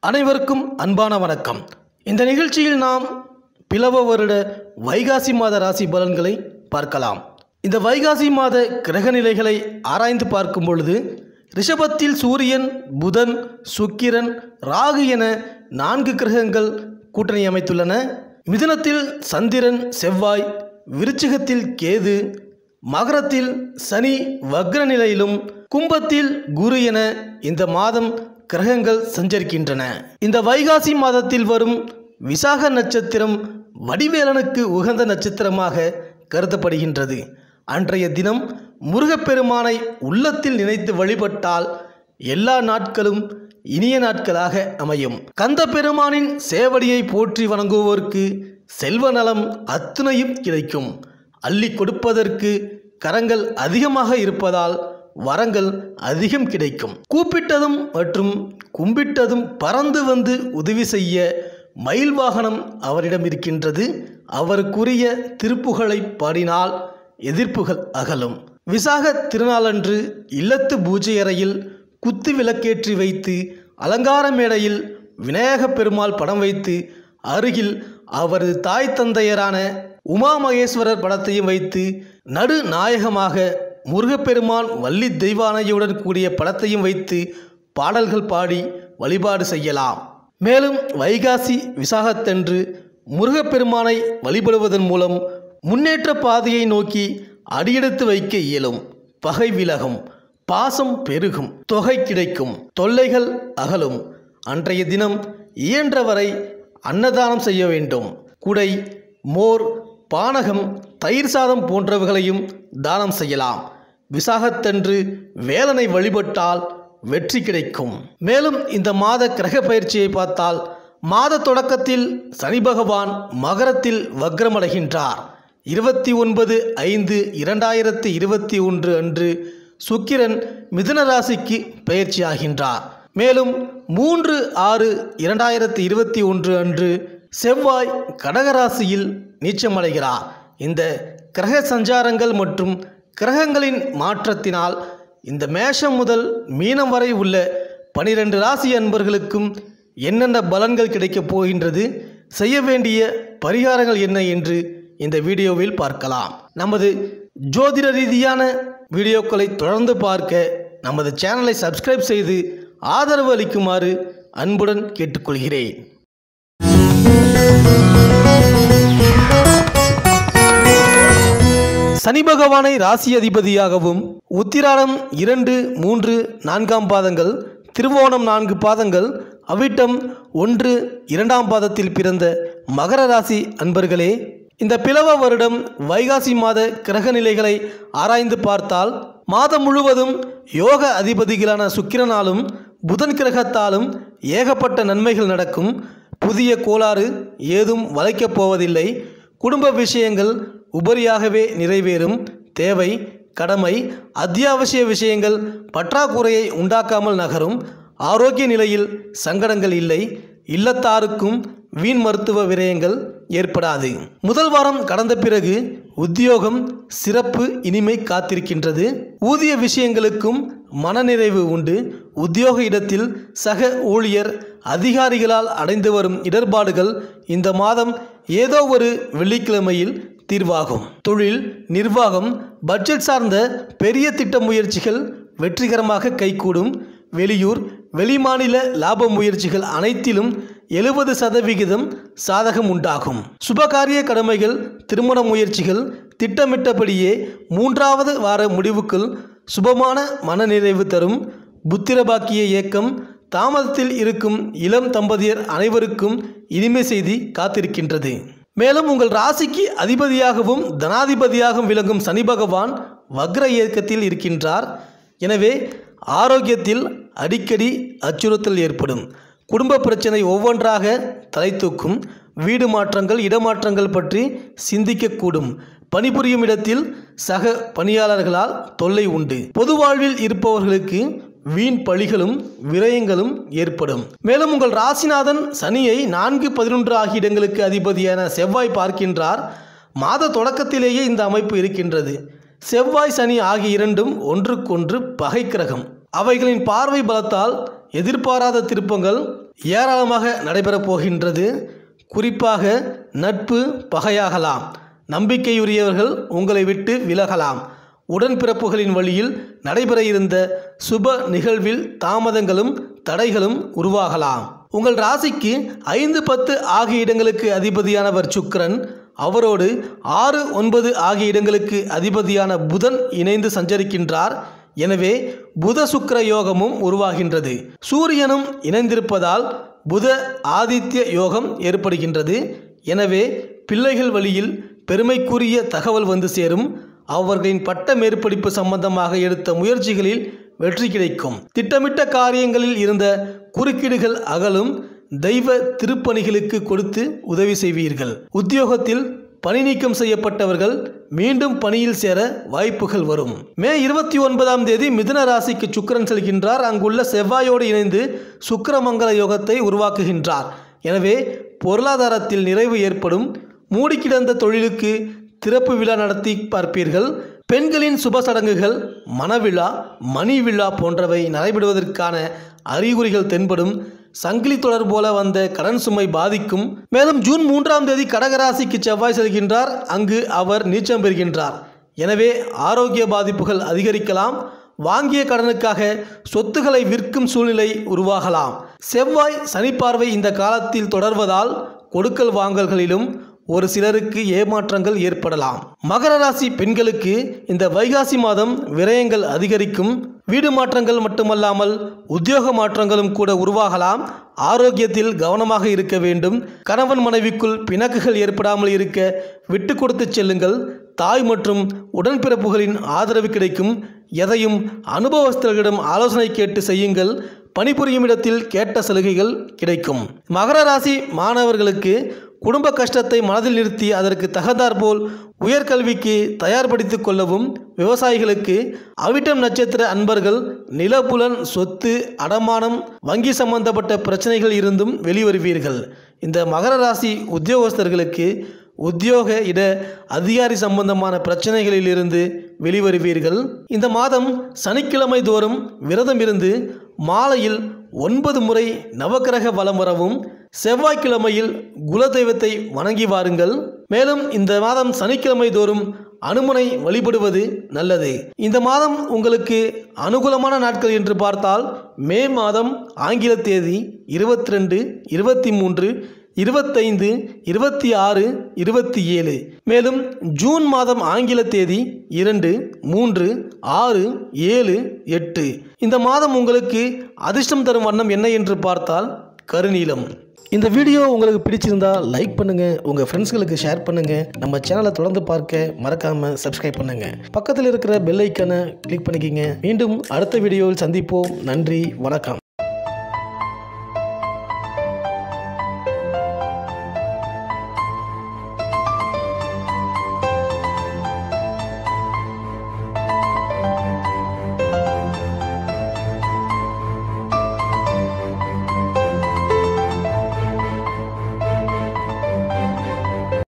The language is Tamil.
அனைவருக்கும் அன்பான வணக்கம் இந்த நிகழ்ச்சியில் நாம் பிளவ வருட வைகாசி மாத ராசி பலன்களை பார்க்கலாம் இந்த வைகாசி மாத கிரக நிலைகளை ஆராய்ந்து பார்க்கும் பொழுது ரிஷபத்தில் சூரியன் புதன் சுக்கிரன் ராகு என நான்கு கிரகங்கள் கூட்டணி அமைத்துள்ளன மிதுனத்தில் சந்திரன் செவ்வாய் விருச்சிகத்தில் கேது மகரத்தில் சனி வக்ர நிலையிலும் கும்பத்தில் குரு என இந்த மாதம் கிரகங்கள் சஞ்சரிக்கின்றன இந்த வைகாசி மாதத்தில் வரும் விசாக நட்சத்திரம் வடிவேலனுக்கு உகந்த நட்சத்திரமாக கருதப்படுகின்றது அன்றைய தினம் முருகப்பெருமானை உள்ளத்தில் நினைத்து வழிபட்டால் எல்லா நாட்களும் இனிய நாட்களாக அமையும் கந்த பெருமானின் சேவடியை போற்றி வணங்குவோருக்கு செல்வ நலம் அத்துணையும் கிடைக்கும் அள்ளி கொடுப்பதற்கு கரங்கள் அதிகமாக இருப்பதால் வரங்கள் அதிகம் கிடைக்கும் கூப்பிட்டதும் மற்றும் கும்பிட்டதும் பறந்து வந்து உதவி செய்ய மயில் வாகனம் அவரிடம் இருக்கின்றது அவருக்குரிய திருப்புகளை பாடினால் எதிர்ப்புகள் அகலும் விசாக திருநாளன்று இல்லத்து பூஜை அறையில் குத்து விளக்கேற்றி வைத்து அலங்கார மேடையில் விநாயகப் பெருமாள் படம் வைத்து அருகில் அவரது தாய் தந்தையரான உமா மகேஸ்வரர் படத்தையும் வைத்து நடு நாயகமாக முருகப்பெருமான் வள்ளி தெய்வானையுடன் கூடிய படத்தையும் வைத்து பாடல்கள் பாடி வழிபாடு செய்யலாம் மேலும் வைகாசி விசாகத்தன்று முருகப்பெருமானை வழிபடுவதன் மூலம் முன்னேற்ற பாதையை நோக்கி அடியெடுத்து வைக்க இயலும் பகை விலகும் பாசம் பெருகும் தொகை கிடைக்கும் தொல்லைகள் அகலும் அன்றைய தினம் இயன்றவரை அன்னதானம் செய்ய வேண்டும் குடை மோர் பானகம் தயிர் சாதம் போன்றவைகளையும் தானம் செய்யலாம் விசாகத்தன்று வேலனை வழிபட்டால் வெற்றி கிடைக்கும் மேலும் இந்த மாத கிரக பயிற்சியை பார்த்தால் மாத தொடக்கத்தில் சனி பகவான் மகரத்தில் வக்ரமடைகின்றார் இருபத்தி ஒன்பது ஐந்து இரண்டாயிரத்தி இருபத்தி ஒன்று அன்று சுக்கிரன் மிதுன ராசிக்கு பயிற்சியாகின்றார் மேலும் மூன்று ஆறு இரண்டாயிரத்தி இருபத்தி ஒன்று அன்று செவ்வாய் கடகராசியில் நீச்சமடைகிறார் இந்த கிரக சஞ்சாரங்கள் மற்றும் கிரகங்களின் மாற்றத்தினால் இந்த மேஷம் முதல் மீனம் வரை உள்ள பனிரெண்டு ராசி அன்பர்களுக்கும் என்னென்ன பலன்கள் கிடைக்கப் போகின்றது செய்ய வேண்டிய பரிகாரங்கள் என்ன என்று இந்த வீடியோவில் பார்க்கலாம் நமது ஜோதிட ரீதியான வீடியோக்களை தொடர்ந்து பார்க்க நமது சேனலை சப்ஸ்கிரைப் செய்து ஆதரவு அளிக்குமாறு அன்புடன் கேட்டுக்கொள்கிறேன் சனி பகவானை ராசி அதிபதியாகவும் உத்திராடம் இரண்டு மூன்று நான்காம் பாதங்கள் திருவோணம் நான்கு பாதங்கள் அவிட்டம் ஒன்று இரண்டாம் பாதத்தில் பிறந்த மகர ராசி அன்பர்களே இந்த பிளவ வருடம் வைகாசி மாத கிரக நிலைகளை ஆராய்ந்து பார்த்தால் மாதம் முழுவதும் யோக அதிபதிகளான சுக்கிரனாலும் புதன் கிரகத்தாலும் ஏகப்பட்ட நன்மைகள் நடக்கும் புதிய கோளாறு ஏதும் வளைக்கப் போவதில்லை குடும்ப விஷயங்கள் உபரியாகவே நிறைவேறும் தேவை கடமை அத்தியாவசிய விஷயங்கள் பற்றாக்குறையை உண்டாக்காமல் நகரும் ஆரோக்கிய நிலையில் சங்கடங்கள் இல்லை இல்லத்தாருக்கும் வீண் மருத்துவ விரயங்கள் ஏற்படாது முதல் வாரம் கடந்த பிறகு உத்தியோகம் சிறப்பு இனிமை காத்திருக்கின்றது ஊதிய விஷயங்களுக்கும் மனநிறைவு உண்டு உத்தியோக இடத்தில் சக ஊழியர் அதிகாரிகளால் அடைந்து வரும் இடர்பாடுகள் இந்த மாதம் ஏதோ ஒரு வெள்ளிக்கிழமையில் தீர்வாகும் தொழில் நிர்வாகம் பட்ஜெட் சார்ந்த பெரிய திட்ட முயற்சிகள் வெற்றிகரமாக கைகூடும் வெளியூர் வெளிமாநில லாப முயற்சிகள் அனைத்திலும் எழுபது சதவிகிதம் சாதகம் உண்டாகும் சுபகாரிய கடமைகள் திருமண முயற்சிகள் திட்டமிட்டபடியே மூன்றாவது வார முடிவுக்குள் சுபமான மனநிறைவு தரும் புத்திரபாக்கிய இயக்கம் தாமதத்தில் இருக்கும் இளம் தம்பதியர் அனைவருக்கும் இனிமை செய்தி காத்திருக்கின்றது மேலும் உங்கள் ராசிக்கு அதிபதியாகவும் தனாதிபதியாகவும் விளங்கும் சனி பகவான் வக்ர இயக்கத்தில் இருக்கின்றார் எனவே ஆரோக்கியத்தில் அடிக்கடி அச்சுறுத்தல் ஏற்படும் குடும்ப பிரச்சனை ஒவ்வொன்றாக தலை தூக்கும் வீடு மாற்றங்கள் இடமாற்றங்கள் பற்றி சிந்திக்கக்கூடும் பணிபுரியும் இடத்தில் சக பணியாளர்களால் தொல்லை உண்டு பொது வாழ்வில் இருப்பவர்களுக்கு வீண் பழிகளும் விரயங்களும் ஏற்படும் மேலும் உங்கள் ராசிநாதன் சனியை நான்கு பதினொன்று ஆகிய இடங்களுக்கு அதிபதியான செவ்வாய் பார்க்கின்றார் மாத தொடக்கத்திலேயே இந்த அமைப்பு இருக்கின்றது செவ்வாய் சனி ஆகிய இரண்டும் ஒன்றுக்கொன்று பகை கிரகம் அவைகளின் பார்வை பலத்தால் எதிர்பாராத திருப்பங்கள் ஏராளமாக நடைபெறப் போகின்றது குறிப்பாக நட்பு பகையாகலாம் நம்பிக்கையுரியவர்கள் உங்களை விட்டு விலகலாம் உடன்பிறப்புகளின் வழியில் நடைபெற இருந்த சுப நிகழ்வில் தாமதங்களும் தடைகளும் உருவாகலாம் உங்கள் ராசிக்கு ஐந்து பத்து ஆகிய இடங்களுக்கு அதிபதியானவர் சுக்கிரன் அவரோடு ஆறு ஒன்பது ஆகிய இடங்களுக்கு அதிபதியான புதன் இணைந்து சஞ்சரிக்கின்றார் எனவே புத சுக்கிர யோகமும் உருவாகின்றது சூரியனும் இணைந்திருப்பதால் புத ஆதித்ய யோகம் ஏற்படுகின்றது எனவே பிள்ளைகள் வழியில் பெருமைக்குரிய தகவல் வந்து சேரும் அவர்களின் பட்ட மேற்படிப்பு சம்பந்தமாக எடுத்த முயற்சிகளில் வெற்றி கிடைக்கும் திட்டமிட்ட காரியங்களில் இருந்த குறுக்கீடுகள் அகலும் தெய்வ திருப்பணிகளுக்கு கொடுத்து உதவி செய்வீர்கள் உத்தியோகத்தில் பணி நீக்கம் செய்யப்பட்டவர்கள் மீண்டும் பணியில் சேர வாய்ப்புகள் வரும் மே இருபத்தி ஒன்பதாம் தேதி மிதுன ராசிக்கு சுக்கிரன் செல்கின்றார் அங்குள்ள செவ்வாயோடு இணைந்து சுக்கிரமங்கல யோகத்தை உருவாக்குகின்றார் எனவே பொருளாதாரத்தில் நிறைவு ஏற்படும் மூடி கிடந்த தொழிலுக்கு திறப்பு விழா நடத்தி பார்ப்பீர்கள் பெண்களின் சுப சடங்குகள் மணவிழா மணி விழா போன்றவை நடைபெறுவதற்கான அறிகுறிகள் தென்படும் சங்கிலி தொடர் போல வந்த கடன் சுமை பாதிக்கும் மேலும் ஜூன் மூன்றாம் தேதி கடகராசிக்கு செவ்வாய் செல்கின்றார் அங்கு அவர் நீச்சம் பெறுகின்றார் எனவே ஆரோக்கிய பாதிப்புகள் அதிகரிக்கலாம் வாங்கிய கடனுக்காக சொத்துக்களை விற்கும் சூழ்நிலை உருவாகலாம் செவ்வாய் சனிப்பார்வை இந்த காலத்தில் தொடர்வதால் கொடுக்கல் வாங்கல்களிலும் ஒரு சிலருக்கு ஏமாற்றங்கள் ஏற்படலாம் மகர ராசி பெண்களுக்கு இந்த வைகாசி மாதம் விரயங்கள் அதிகரிக்கும் வீடு மாற்றங்கள் மட்டுமல்லாமல் உத்தியோக மாற்றங்களும் கூட உருவாகலாம் ஆரோக்கியத்தில் கவனமாக இருக்க வேண்டும் கணவன் மனைவிக்குள் பிணக்குகள் ஏற்படாமல் இருக்க விட்டு கொடுத்து செல்லுங்கள் தாய் மற்றும் உடன்பிறப்புகளின் ஆதரவு கிடைக்கும் எதையும் அனுபவஸ்தர்களிடம் ஆலோசனை கேட்டு செய்யுங்கள் பணிபுரியும் இடத்தில் கேட்ட சலுகைகள் கிடைக்கும் மகர ராசி மாணவர்களுக்கு குடும்ப கஷ்டத்தை மனதில் நிறுத்தி அதற்கு தகுந்தாற்போல் உயர்கல்விக்கு தயார்படுத்திக் கொள்ளவும் விவசாயிகளுக்கு அவிட்டம் நட்சத்திர அன்பர்கள் நிலப்புலன் சொத்து அடமானம் வங்கி சம்பந்தப்பட்ட பிரச்சனைகள் இருந்தும் வெளிவருவீர்கள் இந்த மகர ராசி உத்தியோகஸ்தர்களுக்கு உத்தியோக இட அதிகாரி சம்பந்தமான பிரச்சனைகளிலிருந்து வெளிவருவீர்கள் இந்த மாதம் சனிக்கிழமை தோறும் விரதம் இருந்து மாலையில் ஒன்பது முறை நவக்கிரக வலம் வரவும் செவ்வாய்க்கிழமையில் குலதெய்வத்தை வணங்கி வாருங்கள் மேலும் இந்த மாதம் சனிக்கிழமை தோறும் அனுமனை வழிபடுவது நல்லது இந்த மாதம் உங்களுக்கு அனுகூலமான நாட்கள் என்று பார்த்தால் மே மாதம் ஆங்கில தேதி இருபத்தி ரெண்டு இருபத்தி மூன்று இருபத்தைந்து இருபத்தி ஆறு இருபத்தி ஏழு மேலும் ஜூன் மாதம் ஆங்கில தேதி இரண்டு மூன்று ஆறு ஏழு எட்டு இந்த மாதம் உங்களுக்கு அதிர்ஷ்டம் தரும் வண்ணம் என்ன என்று பார்த்தால் கருநீலம் இந்த வீடியோ உங்களுக்கு பிடிச்சிருந்தா லைக் பண்ணுங்க உங்க ஃப்ரெண்ட்ஸ்களுக்கு ஷேர் பண்ணுங்க நம்ம சேனலை தொடர்ந்து பார்க்க மறக்காம சப்ஸ்கிரைப் பண்ணுங்க பக்கத்தில் இருக்கிற பெல் ஐக்கனை கிளிக் பண்ணிக்கிங்க மீண்டும் அடுத்த வீடியோவில் சந்திப்போம் நன்றி வணக்கம்